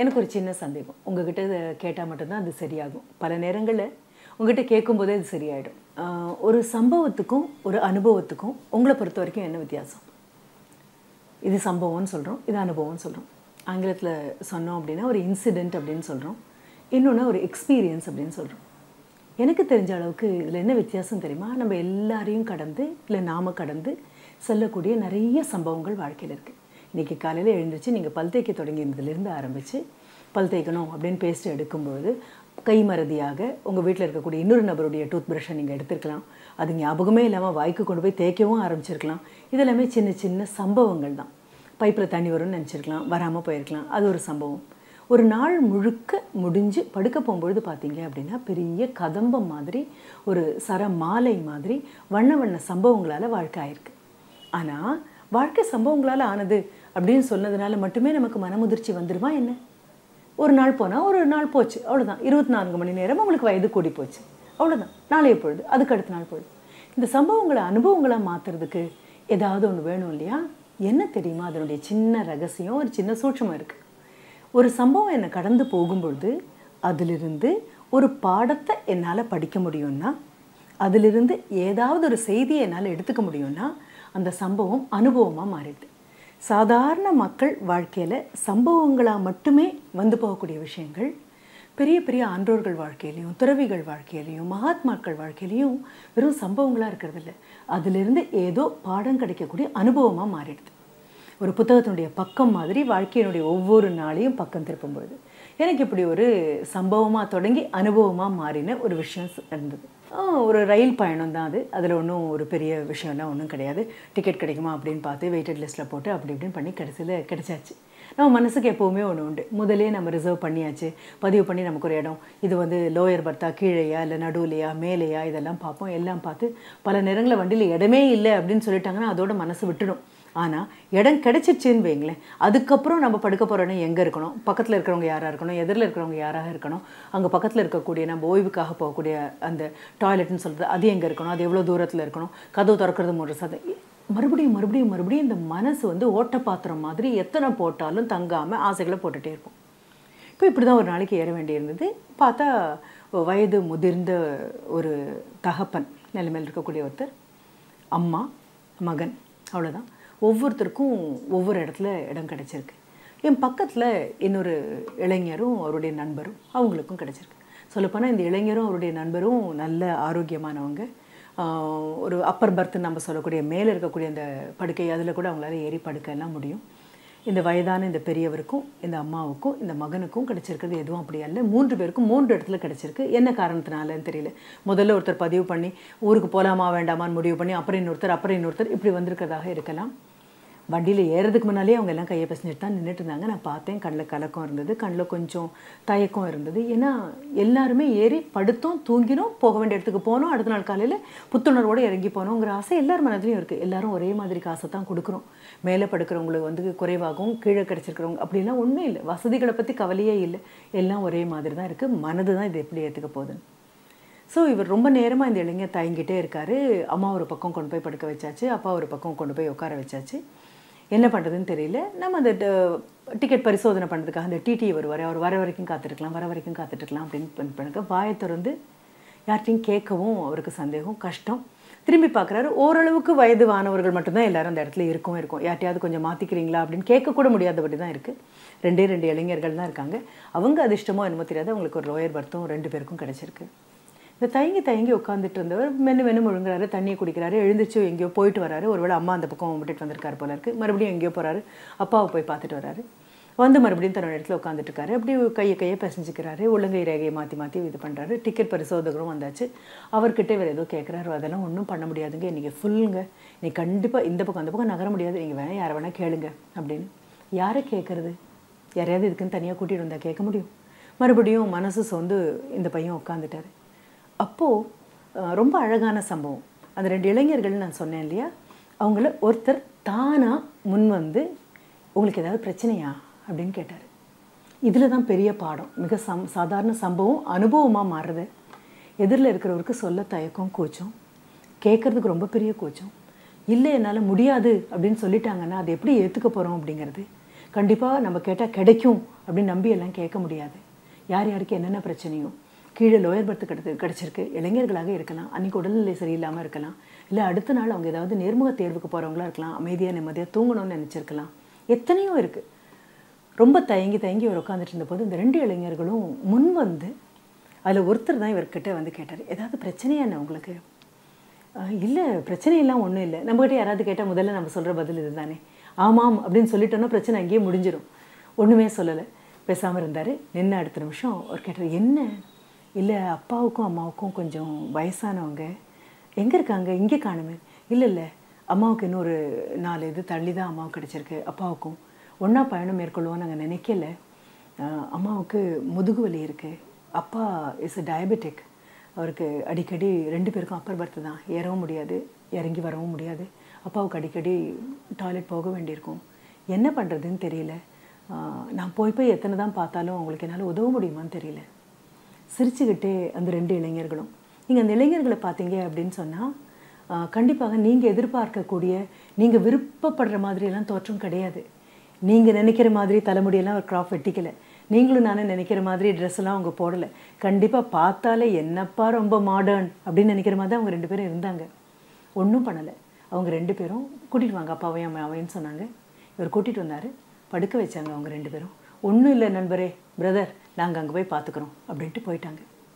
எனக்கு ஒரு சின்ன சந்தேகம் உங்ககிட்ட இதை கேட்டால் மட்டும்தான் அது சரியாகும் பல நேரங்களில் உங்ககிட்ட கேட்கும்போதே அது சரியாயிடும் ஆஹ் ஒரு சம்பவத்துக்கும் ஒரு அனுபவத்துக்கும் உங்களை பொறுத்த வரைக்கும் என்ன வித்தியாசம் இது சம்பவம்னு சொல்கிறோம் இது அனுபவம்னு சொல்கிறோம் ஆங்கிலத்தில் சொன்னோம் அப்படின்னா ஒரு இன்சிடெண்ட் அப்படின்னு சொல்கிறோம் இன்னொன்று ஒரு எக்ஸ்பீரியன்ஸ் அப்படின்னு சொல்கிறோம் எனக்கு தெரிஞ்ச அளவுக்கு இதில் என்ன வித்தியாசம் தெரியுமா நம்ம எல்லாரையும் கடந்து இல்லை நாம கடந்து செல்லக்கூடிய நிறைய சம்பவங்கள் வாழ்க்கையில் இருக்குது இன்றைக்கி காலையில் எழுந்திரிச்சு நீங்கள் பல் தேய்க்க தொடங்கினதுலேருந்து ஆரம்பித்து பல் தேய்க்கணும் அப்படின்னு பேஸ்ட் எடுக்கும்பொழுது கை மறதியாக உங்கள் வீட்டில் இருக்கக்கூடிய இன்னொரு நபருடைய டூத் ப்ரஷ்ஷை நீங்கள் எடுத்துருக்கலாம் அது ஞாபகமே இல்லாமல் வாய்க்கு கொண்டு போய் தேய்க்கவும் ஆரம்பிச்சிருக்கலாம் இதெல்லாமே சின்ன சின்ன சம்பவங்கள் தான் பைப்பில் தண்ணி வரும்னு நினச்சிருக்கலாம் வராமல் போயிருக்கலாம் அது ஒரு சம்பவம் ஒரு நாள் முழுக்க முடிஞ்சு படுக்க போகும்பொழுது பார்த்தீங்க அப்படின்னா பெரிய கதம்பம் மாதிரி ஒரு சர மாலை மாதிரி வண்ண வண்ண சம்பவங்களால் வாழ்க்கை ஆயிருக்கு ஆனால் வாழ்க்கை சம்பவங்களால் ஆனது அப்படின்னு சொன்னதுனால மட்டுமே நமக்கு மனமுதிர்ச்சி வந்துருமா என்ன ஒரு நாள் போனால் ஒரு நாள் போச்சு அவ்வளோதான் இருபத்தி நான்கு மணி நேரம் உங்களுக்கு வயது கூடி போச்சு அவ்வளோதான் நாளைய பொழுது அதுக்கு அடுத்த நாள் பொழுது இந்த சம்பவங்களை அனுபவங்களாக மாற்றுறதுக்கு ஏதாவது ஒன்று வேணும் இல்லையா என்ன தெரியுமா அதனுடைய சின்ன ரகசியம் ஒரு சின்ன சூட்சமாக இருக்குது ஒரு சம்பவம் என்னை கடந்து போகும்பொழுது அதிலிருந்து ஒரு பாடத்தை என்னால் படிக்க முடியும்னா அதிலிருந்து ஏதாவது ஒரு செய்தியை என்னால் எடுத்துக்க முடியும்னா அந்த சம்பவம் அனுபவமாக மாறிடுது சாதாரண மக்கள் வாழ்க்கையில் சம்பவங்களாக மட்டுமே வந்து போகக்கூடிய விஷயங்கள் பெரிய பெரிய ஆன்றோர்கள் வாழ்க்கையிலையும் துறவிகள் வாழ்க்கையிலையும் மகாத்மாக்கள் வாழ்க்கையிலையும் வெறும் சம்பவங்களாக இருக்கிறதில்ல அதிலிருந்து ஏதோ பாடம் கிடைக்கக்கூடிய அனுபவமாக மாறிடுது ஒரு புத்தகத்தினுடைய பக்கம் மாதிரி வாழ்க்கையினுடைய ஒவ்வொரு நாளையும் பக்கம் திருப்பும் பொழுது எனக்கு இப்படி ஒரு சம்பவமாக தொடங்கி அனுபவமாக மாறின ஒரு விஷயம் இருந்தது ஆ, ஒரு ரயில் பயணம் தான் அது அதில் ஒன்றும் ஒரு பெரிய விஷயம்லாம் ஒன்றும் கிடையாது டிக்கெட் கிடைக்குமா அப்படின்னு பார்த்து வெயிட்டட் லிஸ்ட்டில் போட்டு அப்படி இப்படின்னு பண்ணி கடைசியில் கிடைச்சாச்சு நம்ம மனசுக்கு எப்போவுமே ஒன்று உண்டு முதலே நம்ம ரிசர்வ் பண்ணியாச்சு பதிவு பண்ணி நமக்கு ஒரு இடம் இது வந்து லோயர் பர்த்தா கீழேயா இல்லை நடுவுலையா மேலேயா இதெல்லாம் பார்ப்போம் எல்லாம் பார்த்து பல நேரங்களில் வண்டியில் இடமே இல்லை அப்படின்னு சொல்லிட்டாங்கன்னா அதோட மனசு விட்டுடும் ஆனால் இடம் கிடைச்சிருச்சுன்னு வைங்களேன் அதுக்கப்புறம் நம்ம படுக்க போகிறோன்னா எங்கே இருக்கணும் பக்கத்தில் இருக்கிறவங்க யாராக இருக்கணும் எதிரில் இருக்கிறவங்க யாராக இருக்கணும் அங்கே பக்கத்தில் இருக்கக்கூடிய நம்ம ஓய்வுக்காக போகக்கூடிய அந்த டாய்லெட்னு சொல்கிறது அது எங்கே இருக்கணும் அது எவ்வளோ தூரத்தில் இருக்கணும் கதவு திறக்கிறது மூன்று சதம் மறுபடியும் மறுபடியும் மறுபடியும் இந்த மனசு வந்து ஓட்ட பாத்திரம் மாதிரி எத்தனை போட்டாலும் தங்காமல் ஆசைகளை போட்டுகிட்டே இருக்கும் இப்போ இப்படி தான் ஒரு நாளைக்கு ஏற வேண்டியிருந்தது பார்த்தா வயது முதிர்ந்த ஒரு தகப்பன் நிலைமையில் இருக்கக்கூடிய ஒருத்தர் அம்மா மகன் அவ்வளோதான் ஒவ்வொருத்தருக்கும் ஒவ்வொரு இடத்துல இடம் கிடச்சிருக்கு என் பக்கத்தில் இன்னொரு இளைஞரும் அவருடைய நண்பரும் அவங்களுக்கும் கிடச்சிருக்கு சொல்லப்போனால் இந்த இளைஞரும் அவருடைய நண்பரும் நல்ல ஆரோக்கியமானவங்க ஆஹ் ஒரு அப்பர் பர்த் நம்ம சொல்லக்கூடிய மேலே இருக்கக்கூடிய அந்த படுக்கை அதில் கூட அவங்களால ஏறி படுக்கலாம் முடியும் இந்த வயதான இந்த பெரியவருக்கும் இந்த அம்மாவுக்கும் இந்த மகனுக்கும் கிடைச்சிருக்கிறது எதுவும் அப்படி அல்ல மூன்று பேருக்கும் மூன்று இடத்துல கிடைச்சிருக்கு என்ன காரணத்தினாலன்னு தெரியல முதல்ல ஒருத்தர் பதிவு பண்ணி ஊருக்கு போகலாமா வேண்டாமான்னு முடிவு பண்ணி அப்புறம் இன்னொருத்தர் அப்புறம் இன்னொருத்தர் இப்படி வந்திருக்கிறதாக இருக்கலாம் வண்டியில் ஏறதுக்கு முன்னாலே அவங்க எல்லாம் கையை பசஞ்சிட்டு தான் நின்றுட்டு இருந்தாங்க நான் பார்த்தேன் கண்ணில் கலக்கம் இருந்தது கண்ணில் கொஞ்சம் தயக்கம் இருந்தது ஏன்னா எல்லாருமே ஏறி படுத்தோம் தூங்கினோம் போக வேண்டிய இடத்துக்கு போனோம் அடுத்த நாள் காலையில் புத்துணர்வோடு இறங்கி போனோங்கிற ஆசை எல்லார் மனதிலையும் இருக்குது எல்லாரும் ஒரே மாதிரி காசை தான் கொடுக்குறோம் மேலே படுக்கிறவங்களுக்கு வந்து குறைவாகவும் கீழே கிடச்சிருக்கிறவங்க அப்படிலாம் ஒன்றும் இல்லை வசதிகளை பற்றி கவலையே இல்லை எல்லாம் ஒரே மாதிரி தான் இருக்குது மனது தான் இது எப்படி ஏற்றுக்க போகுதுன்னு ஸோ இவர் ரொம்ப நேரமாக இந்த இளைஞர் தயங்கிட்டே இருக்காரு அம்மா ஒரு பக்கம் கொண்டு போய் படுக்க வச்சாச்சு அப்பா ஒரு பக்கம் கொண்டு போய் உட்கார வச்சாச்சு என்ன பண்ணுறதுன்னு தெரியல நம்ம அந்த டிக்கெட் பரிசோதனை பண்ணுறதுக்காக அந்த டிடி வருவார் அவர் வர வரைக்கும் காத்திருக்கலாம் வர வரைக்கும் காத்துட்ருக்கலாம் அப்படின்னு பண்ண பண்ணுங்க வாயை திறந்து யார்ட்டையும் கேட்கவும் அவருக்கு சந்தேகம் கஷ்டம் திரும்பி பார்க்குறாரு ஓரளவுக்கு வயது வானவர்கள் மட்டும்தான் எல்லாரும் அந்த இடத்துல இருக்கும் இருக்கும் யார்ட்டையாவது கொஞ்சம் மாற்றிக்கிறீங்களா அப்படின்னு கேட்கக்கூட முடியாதபடி தான் இருக்குது ரெண்டே ரெண்டு இளைஞர்கள் தான் இருக்காங்க அவங்க அதிர்ஷ்டமோ என்னமோ தெரியாது அவங்களுக்கு ஒரு லோயர் பர்த்தும் ரெண்டு பேருக்கும் கிடச்சிருக்கு இந்த தயங்கி தயங்கி உட்காந்துட்டு இருந்தவர் மென்னு மென்னு முழுங்குறாரு தண்ணியை குடிக்கிறாரு எழுந்திரிச்சு எங்கேயோ போயிட்டு வராரு ஒருவேளை அம்மா அந்த பக்கம் விட்டுட்டு வந்திருக்காரு போல இருக்கு மறுபடியும் எங்கேயோ போறாரு அப்பாவை போய் பார்த்துட்டு வராரு வந்து மறுபடியும் தன்னோட இடத்துல உட்காந்துட்டு இருக்காரு அப்படியே கையை கையை பிசைஞ்சிக்கிறாரு உள்ளங்கை ரேகையை மாற்றி மாற்றி இது பண்ணுறாரு டிக்கெட் பரிசோதகரும் வந்தாச்சு அவர்கிட்ட இவர் ஏதோ கேட்குறாரு அதெல்லாம் ஒன்றும் பண்ண முடியாதுங்க இன்றைக்கி ஃபுல்லுங்க நீ கண்டிப்பாக இந்த பக்கம் அந்த பக்கம் நகர முடியாது நீங்கள் வேணால் யாரை வேணால் கேளுங்க அப்படின்னு யாரை கேட்குறது யாரையாவது இதுக்குன்னு தனியாக கூட்டிகிட்டு வந்தால் கேட்க முடியும் மறுபடியும் மனசு சொந்து இந்த பையன் உட்காந்துட்டாரு அப்போது ரொம்ப அழகான சம்பவம் அந்த ரெண்டு இளைஞர்கள் நான் சொன்னேன் இல்லையா அவங்கள ஒருத்தர் தானாக முன் வந்து உங்களுக்கு ஏதாவது பிரச்சனையா அப்படின்னு கேட்டார் இதில் தான் பெரிய பாடம் மிக சம் சாதாரண சம்பவம் அனுபவமாக மாறுறது எதிரில் இருக்கிறவருக்கு சொல்ல தயக்கம் கூச்சம் கேட்குறதுக்கு ரொம்ப பெரிய கூச்சம் இல்லை என்னால் முடியாது அப்படின்னு சொல்லிட்டாங்கன்னா அதை எப்படி ஏற்றுக்க போகிறோம் அப்படிங்கிறது கண்டிப்பாக நம்ம கேட்டால் கிடைக்கும் அப்படின்னு நம்பி எல்லாம் கேட்க முடியாது யார் யாருக்கு என்னென்ன பிரச்சனையோ கீழே லோயர் பர்த் கிடைத்து கிடச்சிருக்கு இளைஞர்களாக இருக்கலாம் அன்றைக்கி உடல்நிலை சரியில்லாமல் இருக்கலாம் இல்லை அடுத்த நாள் அவங்க ஏதாவது நேர்முக தேர்வுக்கு போகிறவங்களா இருக்கலாம் அமைதியாக நிம்மதியாக தூங்கணும்னு நினச்சிருக்கலாம் எத்தனையோ இருக்குது ரொம்ப தயங்கி தயங்கி இவர் உட்காந்துட்டு இருந்தபோது இந்த ரெண்டு இளைஞர்களும் முன் வந்து அதில் ஒருத்தர் தான் இவர்கிட்ட வந்து கேட்டார் ஏதாவது பிரச்சனையா என்ன உங்களுக்கு இல்லை பிரச்சனையெல்லாம் ஒன்றும் இல்லை நம்மகிட்ட யாராவது கேட்டால் முதல்ல நம்ம சொல்கிற பதில் இதுதானே ஆமாம் அப்படின்னு சொல்லிட்டோன்னா பிரச்சனை அங்கேயே முடிஞ்சிடும் ஒன்றுமே சொல்லலை பேசாமல் இருந்தார் நின்று அடுத்த நிமிஷம் அவர் கேட்டார் என்ன இல்லை அப்பாவுக்கும் அம்மாவுக்கும் கொஞ்சம் வயசானவங்க எங்கே இருக்காங்க இங்கே காணுமே இல்லை இல்லை அம்மாவுக்கு இன்னொரு நாலு இது தள்ளி தான் அம்மாவுக்கு கிடச்சிருக்கு அப்பாவுக்கும் ஒன்றா பயணம் மேற்கொள்வோம் நாங்கள் நினைக்கல அஹ் அம்மாவுக்கு முதுகு வலி இருக்குது அப்பா இஸ் a டயபெட்டிக் அவருக்கு அடிக்கடி ரெண்டு பேருக்கும் அப்பர் பர்த் தான் ஏறவும் முடியாது இறங்கி வரவும் முடியாது அப்பாவுக்கு அடிக்கடி டாய்லெட் போக வேண்டியிருக்கும் என்ன பண்ணுறதுன்னு தெரியல ஆஹ் நான் போய் போய் எத்தனை தான் பார்த்தாலும் அவங்களுக்கு என்னால் உதவ முடியுமான்னு தெரியல சிரிச்சுக்கிட்டே அந்த ரெண்டு இளைஞர்களும் நீங்கள் அந்த இளைஞர்களை பார்த்தீங்க அப்படின்னு சொன்னால் கண்டிப்பாக நீங்கள் எதிர்பார்க்கக்கூடிய நீங்கள் விருப்பப்படுற மாதிரியெல்லாம் தோற்றம் கிடையாது நீங்கள் நினைக்கிற மாதிரி தலைமுடியெல்லாம் ஒரு கிராஃப் வெட்டிக்கலை நீங்களும் நானும் நினைக்கிற மாதிரி ட்ரெஸ் எல்லாம் அவங்க போடலை கண்டிப்பாக பார்த்தாலே என்னப்பா ரொம்ப மாடர்ன் அப்படின்னு நினைக்கிற மாதிரி தான் அவங்க ரெண்டு பேரும் இருந்தாங்க ஒன்றும் பண்ணலை அவங்க ரெண்டு பேரும் கூட்டிகிட்டு வாங்க அப்பாவையும் அம்மாவையும் சொன்னாங்க இவர் கூட்டிகிட்டு வந்தார் படுக்க வச்சாங்க அவங்க ரெண்டு பேரும் ஒன்றும் இல்லை நண்பரே பிரதர் நாங்கள் அங்கே போய் பார்த்துக்குறோம் அப்படின்ட்டு போயிட்டாங்க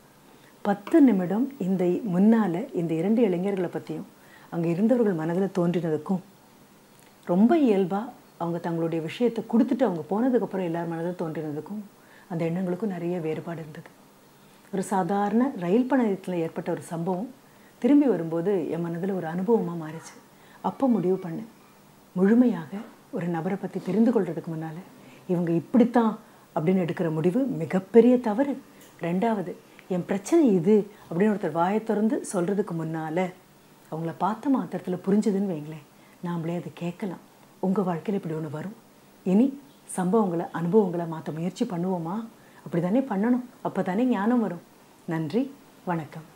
பத்து நிமிடம் இந்த முன்னால் இந்த இரண்டு இளைஞர்களை பற்றியும் அங்கே இருந்தவர்கள் மனதில் தோன்றினதுக்கும் ரொம்ப இயல்பாக அவங்க தங்களுடைய விஷயத்தை கொடுத்துட்டு அவங்க போனதுக்கப்புறம் எல்லார் மனதில் தோன்றினதுக்கும் அந்த எண்ணங்களுக்கும் நிறைய வேறுபாடு இருந்தது ஒரு சாதாரண ரயில் பயணத்தில் ஏற்பட்ட ஒரு சம்பவம் திரும்பி வரும்போது என் மனதில் ஒரு அனுபவமாக மாறிச்சு அப்போ முடிவு பண்ணேன் முழுமையாக ஒரு நபரை பற்றி தெரிந்து கொள்றதுக்கு முன்னால் இவங்க இப்படித்தான் அப்படின்னு எடுக்கிற முடிவு மிகப்பெரிய தவறு ரெண்டாவது என் பிரச்சனை இது அப்படின்னு ஒருத்தர் வாயை திறந்து சொல்கிறதுக்கு முன்னால் அவங்கள பார்த்த மாத்திரத்தில் புரிஞ்சுதுன்னு வைங்களேன் நாமளே அதை கேட்கலாம் உங்கள் வாழ்க்கையில் இப்படி ஒன்று வரும் இனி சம்பவங்களை அனுபவங்களை மாற்ற முயற்சி பண்ணுவோமா அப்படி தானே பண்ணணும் அப்போ தானே ஞானம் வரும் நன்றி வணக்கம்